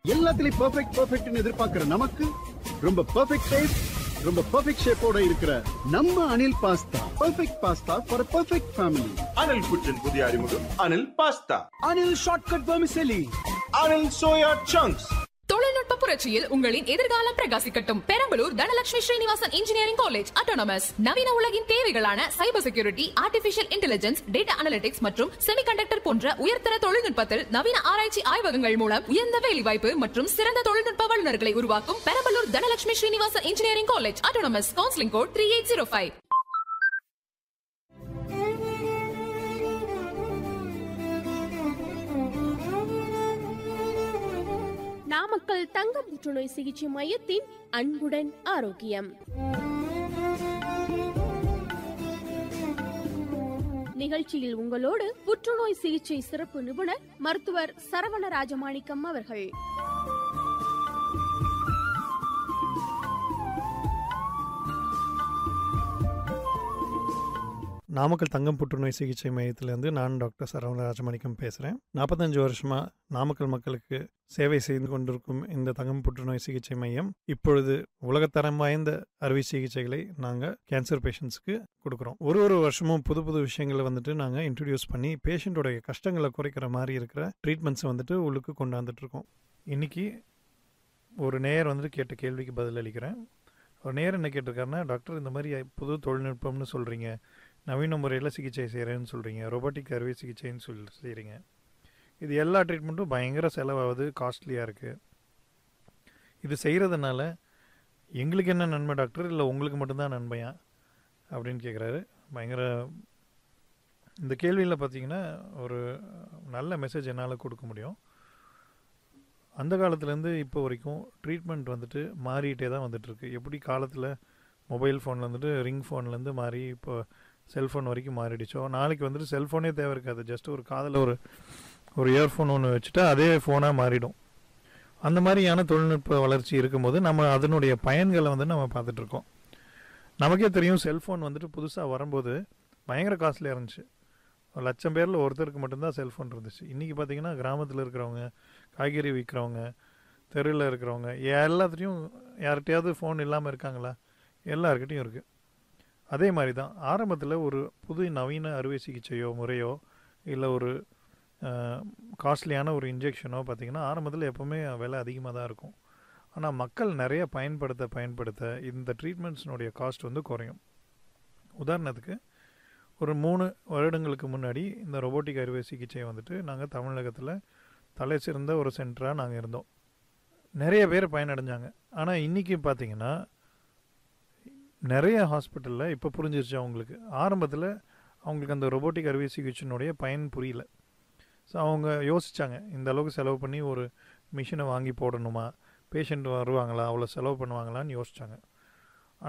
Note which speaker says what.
Speaker 1: எல்லாத்துலயும் பெர்ஃபெக்ட் பெர்ஃபெக்ட்னு எதிர்பார்க்கிற நமக்கு ரொம்ப பெர்ஃபெக்ட் டேஸ்ட் ரொம்ப பெர்ஃபெக்ட் ஷேப்போட இருக்கிற நம்ம Anil pasta perfect pasta for perfect family
Speaker 2: Anil kitchen புதிய அறிமுகம் Anil pasta
Speaker 1: Anil shortcut vermicelli
Speaker 2: Anil soya chunks
Speaker 3: தொழில்நுட்ப புரட்சியில் உங்களின் எதிர்காலம் பிரகாசிக்கட்டும் Perambalur Dhanalakshmi Srinivasan engineering college autonomous நவீன உலகின் தேவைகளான cyber security artificial intelligence data analytics மற்றும் செமிகண்டக்டர் போன்ற உயர்தர தொழில்நுட்பத்தில் நவீன ஆராய்ச்சி ஆய்வகங்கள் மூலம் உயர்ந்த வேலைவாய்ப்பு மற்றும் சிறந்த தொழில்நுட்ப வல்லுநர்களை உருவாக்கும் Perambalur Dhanalakshmi Srinivasan engineering college autonomous counselling code three eight zero five
Speaker 4: Namakkal தங்க புற்றுநோய் சிகிச்சை மையத்தின் அன்புடன் ஆரோக்கியம் நிகழ்ச்சியில் உங்களோடு புற்றுநோய் சிகிச்சை சிறப்பு நிபுணர் மருத்துவர் சரவண ராஜமாணிக்கம் அவர்கள்
Speaker 5: நாமக்கல் தங்கம் புற்றுநோய் சிகிச்சை மையத்திலேருந்து நான் டாக்டர் சரவண ராஜமாணிக்கம் பேசுகிறேன் நாற்பத்தஞ்சு வருஷமாக நாமக்கல் மக்களுக்கு சேவை செய்து கொண்டிருக்கும் இந்த தங்கம் புற்றுநோய் சிகிச்சை மையம் இப்பொழுது உலகத்தரம் வாய்ந்த அறுவை சிகிச்சைகளை நாங்கள் கேன்சர் பேஷண்ட்ஸ்க்கு கொடுக்குறோம் ஒரு ஒரு வருஷமும் புது புது விஷயங்களை வந்துட்டு நாங்கள் இன்ட்ரடியூஸ் பண்ணி பேஷண்ட்டோடைய கஷ்டங்களை குறைக்கிற மாதிரி இருக்கிற ட்ரீட்மெண்ட்ஸை வந்துட்டு உள்ளுக்கு கொண்டு வந்துட்டுருக்கோம் இன்றைக்கி ஒரு நேயர் வந்துட்டு கேட்ட கேள்விக்கு பதில் அளிக்கிறேன் ஒரு நேயர் என்ன கேட்டிருக்காருன்னா டாக்டர் இந்த மாதிரி புது தொழில்நுட்பம்னு சொல்கிறீங்க நவீன முறையில் சிகிச்சை செய்கிறேன்னு சொல்கிறீங்க ரொபோட்டிக் அறுவை சிகிச்சைன்னு சொல்லி செய்கிறீங்க இது எல்லா ட்ரீட்மெண்ட்டும் பயங்கர செலவாகுது காஸ்ட்லியாக இருக்குது இது செய்கிறதுனால எங்களுக்கு என்ன நன்மை டாக்டர் இல்லை உங்களுக்கு மட்டும்தான் நன்மையா அப்படின்னு கேட்குறாரு பயங்கர இந்த கேள்வியில் பார்த்தீங்கன்னா ஒரு நல்ல மெசேஜ் என்னால் கொடுக்க முடியும் அந்த காலத்துலேருந்து இப்போ வரைக்கும் ட்ரீட்மெண்ட் வந்துட்டு மாறிட்டே தான் வந்துட்டுருக்கு எப்படி காலத்தில் மொபைல் ஃபோனில் வந்துட்டு ரிங் ஃபோன்லேருந்து மாறி இப்போ செல்ஃபோன் வரைக்கும் மாறிடுச்சோ நாளைக்கு வந்துட்டு செல்ஃபோனே தேவை இருக்காது ஜஸ்ட் ஒரு காதில் ஒரு ஒரு இயர்ஃபோன் ஒன்று வச்சுட்டா அதே ஃபோனாக மாறிடும் அந்த மாதிரியான தொழில்நுட்ப வளர்ச்சி இருக்கும்போது நம்ம அதனுடைய பயன்களை வந்து நம்ம பார்த்துட்ருக்கோம் நமக்கே தெரியும் செல்ஃபோன் வந்துட்டு புதுசாக வரும்போது பயங்கர காஸ்ட்லியாக இருந்துச்சு ஒரு லட்சம் பேரில் ஒருத்தருக்கு மட்டும்தான் செல்ஃபோன் இருந்துச்சு இன்றைக்கி பார்த்தீங்கன்னா கிராமத்தில் இருக்கிறவங்க காய்கறி விற்கிறவங்க தெருவில் இருக்கிறவங்க எல்லாத்துலேயும் யார்கிட்டயாவது ஃபோன் இல்லாமல் இருக்காங்களா எல்லாருக்கிட்டையும் இருக்குது அதே மாதிரி தான் ஆரம்பத்தில் ஒரு புது நவீன அறுவை சிகிச்சையோ முறையோ இல்லை ஒரு காஸ்ட்லியான ஒரு இன்ஜெக்ஷனோ பார்த்திங்கன்னா ஆரம்பத்தில் எப்போவுமே விலை அதிகமாக தான் இருக்கும் ஆனால் மக்கள் நிறைய பயன்படுத்த பயன்படுத்த இந்த ட்ரீட்மெண்ட்ஸினுடைய காஸ்ட் வந்து குறையும் உதாரணத்துக்கு ஒரு மூணு வருடங்களுக்கு முன்னாடி இந்த ரொபோட்டிக் அறுவை சிகிச்சை வந்துட்டு நாங்கள் தமிழகத்தில் தலை சிறந்த ஒரு சென்டராக நாங்கள் இருந்தோம் நிறைய பேர் பயனடைஞ்சாங்க ஆனால் இன்றைக்கி பார்த்தீங்கன்னா நிறைய ஹாஸ்பிட்டலில் இப்போ புரிஞ்சிருச்சு அவங்களுக்கு ஆரம்பத்தில் அவங்களுக்கு அந்த ரொபோட்டிக் அறுவை சிகிச்சையினுடைய பயன் புரியல ஸோ அவங்க யோசித்தாங்க இந்த அளவுக்கு செலவு பண்ணி ஒரு மிஷினை வாங்கி போடணுமா பேஷண்ட் வருவாங்களா அவ்வளோ செலவு பண்ணுவாங்களான்னு யோசித்தாங்க